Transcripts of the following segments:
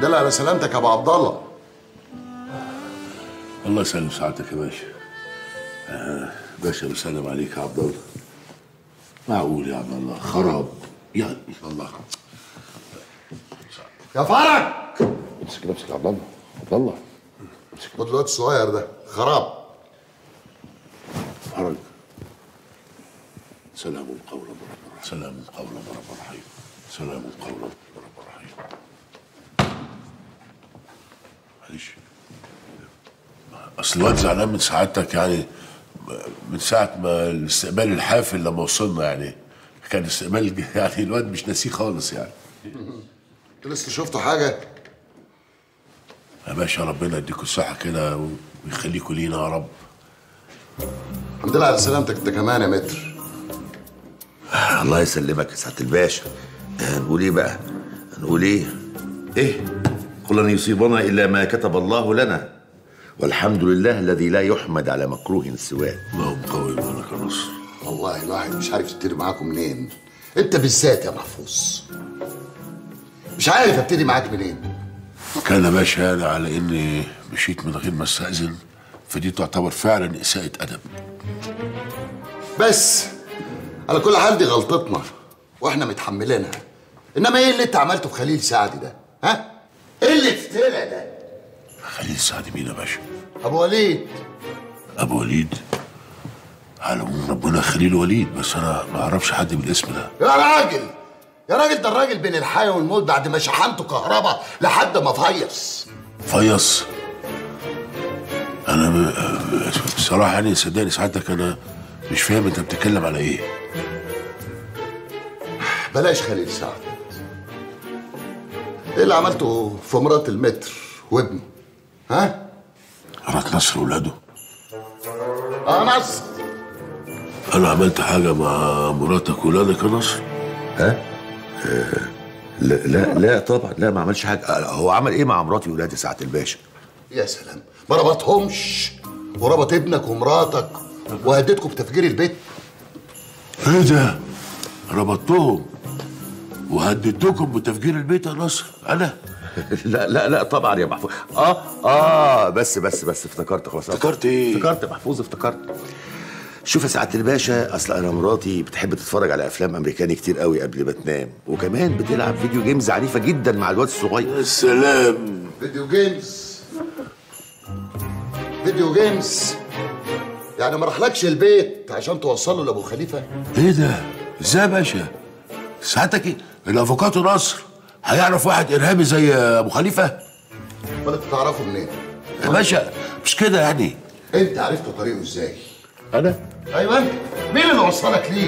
الحمد لله على سلامتك يا ابو عبد الله الله يسلم سعادتك يا باشا آه باشا بسلم عليك يا عبد الله معقول يا عبد الله خراب يعني الله يا فرج امسك نفسك يا عبد الله عبد الله خد الواد الصغير ده خراب فرج سلام قولا من رب رحيم سلام قولا من رب رحيم سلام قولا من رب رحيم معلش اصل الواد زعلان من سعادتك يعني من ساعة ما الاستقبال الحافل لما وصلنا يعني كان استقبال يعني الواد مش ناسيه خالص يعني انت لسه شفتوا حاجه يا باشا ربنا يديكوا الصحة كده ويخليكوا لينا يا رب الحمد لله على سلامتك انت كمان يا متر الله يسلمك يا سعاده الباشا آه، نقول ايه بقى نقول ايه ايه قل لن يصيبنا الا ما كتب الله لنا والحمد لله الذي لا يحمد على مكروه سواه اللهم قوي ولك النصر والله الواحد مش عارف يبتدي معاكم منين انت بالذات يا محفوظ مش عارف ابتدي معاك منين كان يا باشا انا على اني مشيت من غير ما استأذن فدي تعتبر فعلا إساءة أدب بس على كل حال دي غلطتنا واحنا متحملينها انما ايه اللي انت عملته في خليل سعد ده ها ايه اللي تفترى ده خليل سعد مين يا باشا ابو وليد أبو وليد على العموم ربنا خليل وليد بس أنا ما أعرفش حد بالاسم ده يا راجل يا راجل ده الراجل بين الحياة والموت بعد ما شحنته كهرباء لحد ما فيص فيص أنا ب... بصراحة يعني صدقني سعادتك أنا مش فاهم أنت بتتكلم على إيه بلاش خليل سعد ايه اللي عملته في مرات المتر وابنه ها مرات نصر ولاده اه نصر أنا عملت حاجة مع مراتك وولادك يا نصر ها آه، لا لا لا طبعا لا ما عملش حاجه آه، هو عمل ايه مع مراتي وولادي سعاده الباشا يا سلام ما ربطهمش وربط ابنك ومراتك وهددكم بتفجير البيت إيه ده؟ ربطتهم وهددتكم بتفجير البيت يا نصر أنا لا لا لا طبعا يا محفوظ اه اه بس بس بس افتكرت خلاص افتكرت إيه؟ افتكرت يا محفوظ افتكرت شوف يا سعاده الباشا اصل انا مراتي بتحب تتفرج على افلام امريكاني كتير قوي قبل ما تنام وكمان بتلعب فيديو جيمز عنيفه جدا مع الواد الصغير يا سلام فيديو جيمز فيديو جيمز يعني ما راحلكش البيت عشان توصله لابو خليفه ايه ده؟ ازاي يا باشا؟ ساعتك ايه؟ الافوكاتو نصر هيعرف واحد ارهابي زي ابو خليفه؟ ولا انت تعرفه منين يا باشا مش كده يعني انت عرفت طريقه ازاي انا ايوه انت مين اللي وصلك ليه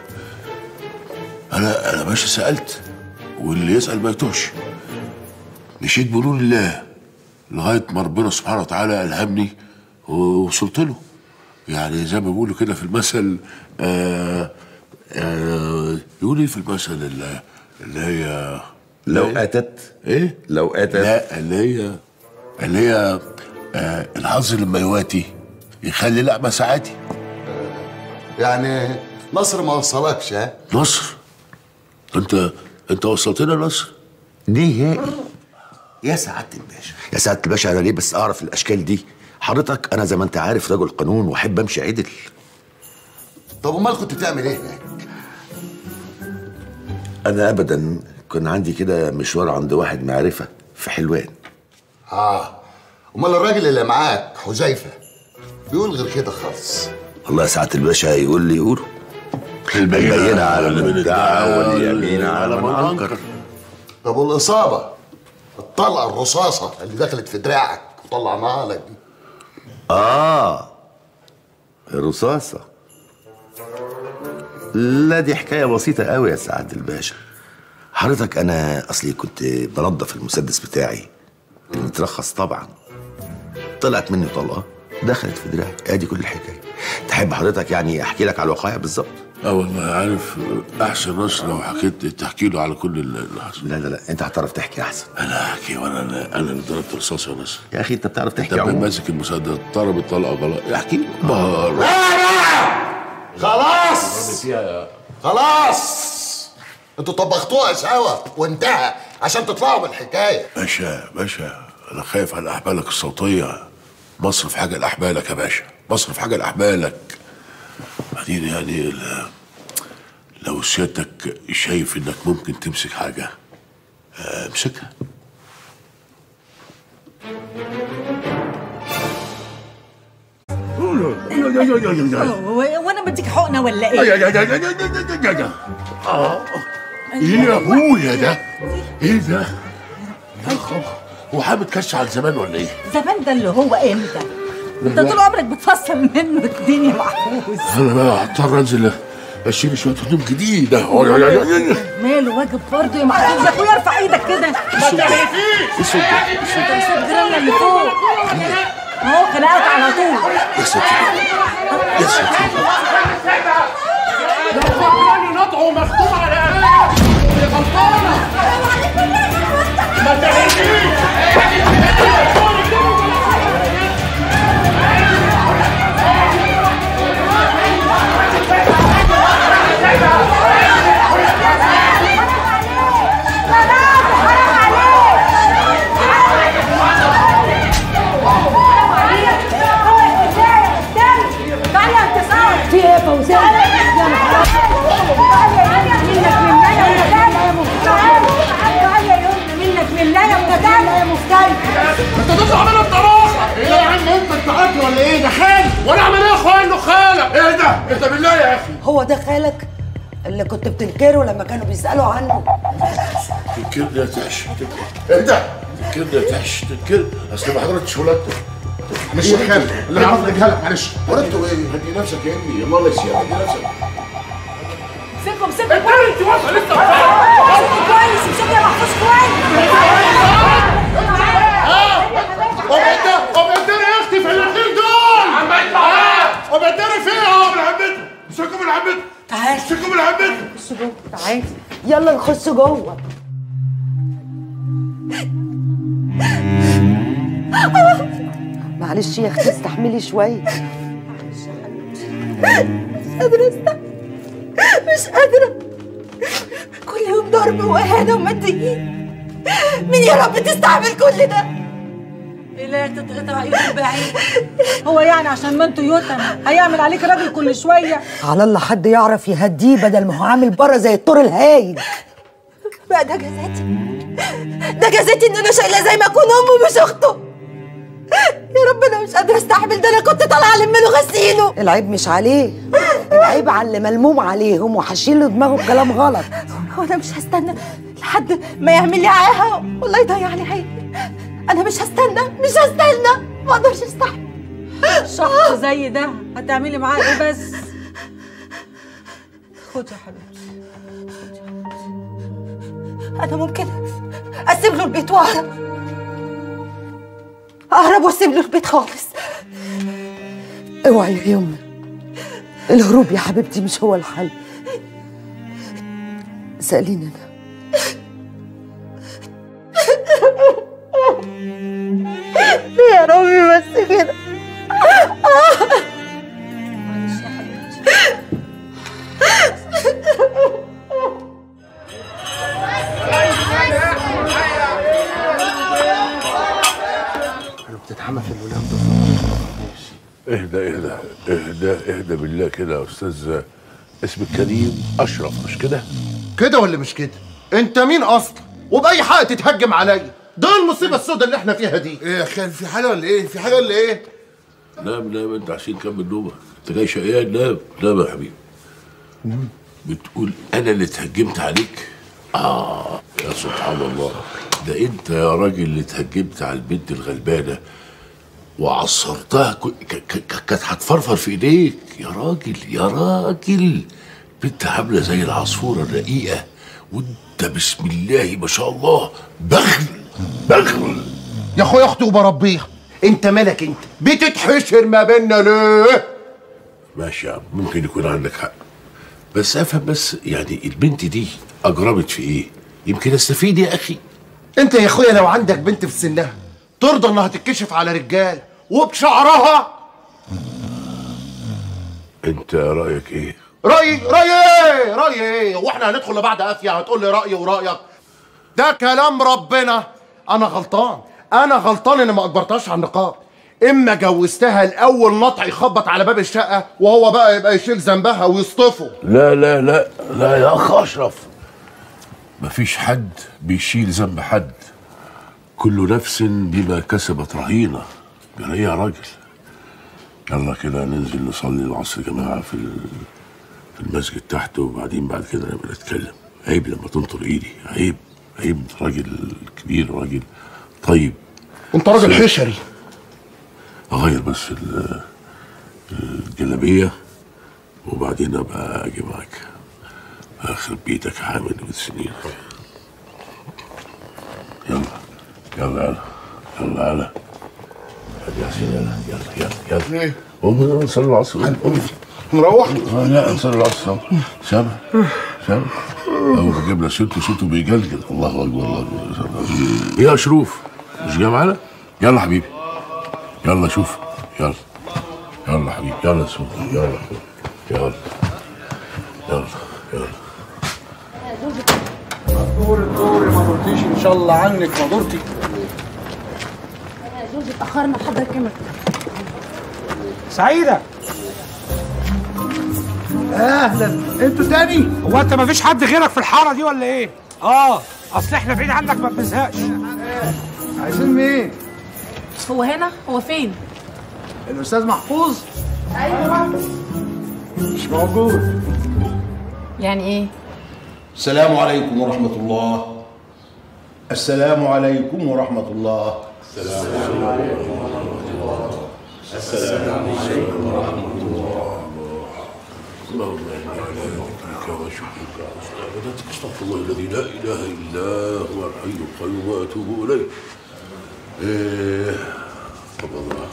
انا انا باشا سالت واللي يسال ما يتوهش مشيت بنور الله لغايه ما ربنا سبحانه وتعالى الهمني ووصلت له يعني زي ما بيقولوا كده في المثل آه آه يقول ايه في المثل اللي, اللي هي لو إيه؟ اتت ايه لو اتت لا اللي هي اللي هي آه الحظ لما يواتي يخلي لعبة ساعاتي يعني مصر ما وصلكش ها نصر انت انت وصلتنا نصر نهائي يا سعاده الباشا يا سعاده الباشا انا ليه بس اعرف الاشكال دي حضرتك انا زي ما انت عارف رجل قانون واحب امشي عدل طب امال كنت بتعمل ايه هناك انا ابدا كان عندي كده مشوار عند واحد معرفه في حلوان اه امال الراجل اللي معاك حذيفه بيقول غير كده خالص والله يا سعاده الباشا يقول لي يقولوا البينة على من ادعى واليمين على من انكر طب والاصابه الطلقه الرصاصه اللي دخلت في دراعك وطلعناها لك دي اه الرصاصه لا دي حكايه بسيطه قوي يا سعاده الباشا حضرتك انا اصلي كنت بنظف المسدس بتاعي المترخص طبعا طلعت مني طلقه دخلت في دراعي ادي كل الحكايه تحب حضرتك يعني احكي لك على الواقعيه بالظبط اه والله عارف احسن نصر لو حكيت تحكي له على كل اللي حصل لا لا لا انت هتعرف تحكي احسن انا احكي وانا انا انا اللي ضربت رصاص يا نصر يا اخي انت بتعرف انت تحكي عموما ماسك المسدس ضرب الطلقه غلط احكي بهار خلاص خلاص انتوا طبختوها سوا وانتهى عشان تطلعوا من الحكايه باشا باشا انا خايف على احبالك الصوتيه مصرف حاجه لاحبالك يا باشا مصرف حاجه لاحبالك بعدين يعني ال- لو سيادتك شايف انك ممكن تمسك حاجه آه، امسكها هو- وانا بديك حقنه ولا ايه؟ اه ايه يا ابويا ده؟ ايه ده؟ يا خبر هو حابب كش على زمان ولا ايه؟ زمان ده اللي هو امتى؟ انت طول عمرك بتفصل منه الدنيا محفوظ انا بقى هضطر انزل اشيل شويه هدوم جديده ماله واجب برضه يا محفوظ يا اخويا ارفع ايدك كده السود ده انت مش الجيران اللي فوق اهو خناقات على طول يا ستي يا ستي نطعه مختوم على اهلها غلطانه ما تهديش في ايه يا فوزان؟ يا نهار منك لله يا متدلع يا مفتري انت تطلع منها بطلاقه ايه يا عم انت اتبعتني ولا ايه ده خال وانا اعمل ايه يا اخويا انه خالك ايه ده ايه ده بالله يا اخي هو ده خالك اللي كنت بتنكره لما كانوا بيسألوا عنه تنكرني يا تحش ايه ده؟ تنكرني يا تحش تنكر اصل ما حضرتش ولادتك مش خالد اللي عرفت لك معلش ولدته ايه؟ هدي نفسك يا ابني الله لا يسيئك هدي نفسك سيبكم سيبكم انت كويس انت واصل لسه سيبكم كويس مش يا محفوظ كويس طب اديني يا اختي في الاثنين دول عم طب اديني فيها من عمته مسكوا من عمته تعال مسكوا من عمته خش جوه تعال يلا نخش جوه معلش يا اختي استحملي شويه مش قادره استحمل مش قادره كل يوم ضرب واهانه وماديين مين يا رب تستحمل كل ده لا تتقطع ايده بعيد هو يعني عشان ما انتوا يتم هيعمل عليك راجل كل شويه على الله حد يعرف يهديه بدل ما هو عامل بره زي الطور الهايج بقى ده جزاتي ده جزاتي ان انا شايله زي ما اكون امه مش اخته يا رب انا مش قادره استحمل ده انا كنت طالعه الم له غسيله العيب مش عليه العيب على اللي ملموم عليهم وحاشين له دماغه بكلام غلط هو انا مش هستنى لحد ما يعمل لي عاهه ولا يضيع لي عيني انا مش هستنى مش هستنى ما اقدرش استحمل شخص زي ده هتعملي معاه ايه بس خد يا حبيبتي انا ممكن اسيب له البيت واهرب اهرب واسيب له البيت خالص اوعي يا يمنى الهروب يا حبيبتي مش هو الحل سأليني انا ليه يا ربي بس كده بتتحمى في الولاد اهدى اهدى اهدى اهدى بالله كده يا استاذ اسمك كريم اشرف مش كده؟ كده ولا مش كده؟ انت مين اصلا؟ وبأي حق تتهجم عليا؟ ده المصيبة السوداء اللي احنا فيها دي ايه يا خال في حاجه ولا ايه في حاجه ولا ايه نام نام انت عشان كمل نومك انت جاي شقيان نام نام يا حبيبي بتقول انا اللي اتهجمت عليك اه يا سبحان الله ده انت يا راجل اللي اتهجمت على البنت الغلبانه وعصرتها كو- ك- ك- ك- كانت هتفرفر في ايديك يا راجل يا راجل بنت عامله زي العصفوره الرقيقه وانت بسم الله ما شاء الله بخل بخل يا اخويا اختي وبربيها انت مالك انت؟ بتتحشر ما بيننا ليه؟ ماشي يا عم ممكن يكون عندك حق بس افهم بس يعني البنت دي اجربت في ايه يمكن استفيد يا اخي انت يا اخويا لو عندك بنت في سنها ترضى انها تتكشف على رجال وبشعرها انت رايك ايه رايي رايي ايه رايي ايه واحنا هندخل لبعض قافيه هتقول لي رايي ورايك ده كلام ربنا انا غلطان انا غلطان اني ما اجبرتهاش على النقاب اما جوزتها الاول نطع يخبط على باب الشقه وهو بقى يبقى يشيل ذنبها ويصطفه لا لا لا لا يا اخ اشرف مفيش حد بيشيل ذنب حد كل نفس بما كسبت رهينه قال ايه يا راجل يلا كده ننزل نصلي العصر يا جماعه في ال- في المسجد تحت وبعدين بعد كده نبقى نتكلم عيب لما تنطر ايدي عيب عيب راجل كبير راجل طيب انت راجل حشري اغير بس ال- الجلابيه وبعدين ابقى اجي معاك اخرب بيتك حامل بالسنين يلا يلا يلا يلا يلا يا سيدي يلا يلا يلا يلا ايه قوم نصلي العصر قوم نروح آه، لا نصلي العصر أهو. سامع سامع اول ما جاب لنا سيرته صوته بيجلجل الله اكبر الله اكبر ايه يا شروف مش جاي معانا يلا حبيبي يلا شوف يلا يلا حبيبي يلا سوق يلا يلا يلا يلا دور الدور ما قلتيش ان شاء الله عنك ما دورتي جوزي اتأخرنا حضرتك كمان سعيدة اهلا انتوا تاني هو انت مفيش حد غيرك في الحاره دي ولا ايه اه اصل احنا بعيد عنك ما بنزهقش عايزين مين هو هنا هو فين الاستاذ محفوظ ايوه مش موجود يعني ايه السلام عليكم ورحمة الله السلام عليكم ورحمة الله اللهم اني على ذكرك وشكرك وعبادتك استغفر الله الذي لا اله الا هو الحي القيوم واتوب اليه إيه، تقبل الله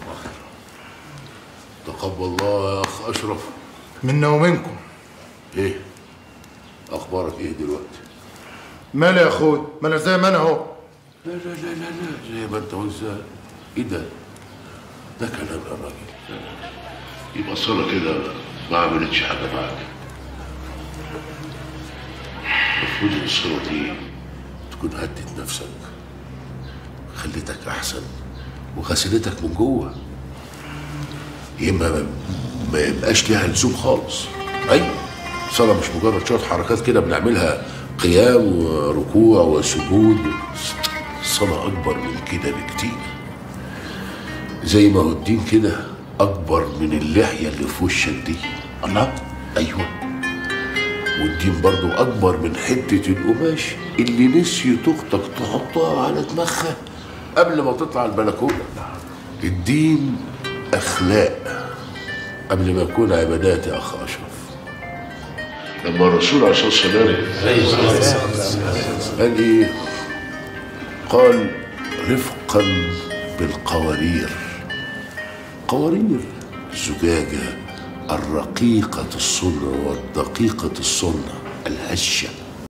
تقبل الله يا اخ اشرف منا ومنكم ايه اخبارك ايه دلوقتي مالي يا اخوي ما انا زي ما انا اهو لا لا لا لا لا زي ما انت وانت ايه ده ده كلام يا راجل يبقى الصلاة كده ما عملتش حاجة معاك المفروض الصلاة دي تكون هدت نفسك خليتك أحسن وغسلتك من جوه يبقى ما, ما يبقاش ليها لزوم خالص أيوة الصلاة مش مجرد شوية حركات كده بنعملها قيام وركوع وسجود الصلاة أكبر من كده بكتير زي ما هو الدين كده أكبر من اللحية اللي في وشك دي الله أيوة والدين برضو أكبر من حتة القماش اللي نسيت أختك تحطها على دماغها قبل ما تطلع البلكونة الدين أخلاق قبل ما يكون عبادات يا أخ أشرف لما الرسول عليه الصلاة والسلام قال إيه؟ قال رفقا بالقوارير قوارير الزجاجة الرقيقة الصنع والدقيقة الصنع الهشة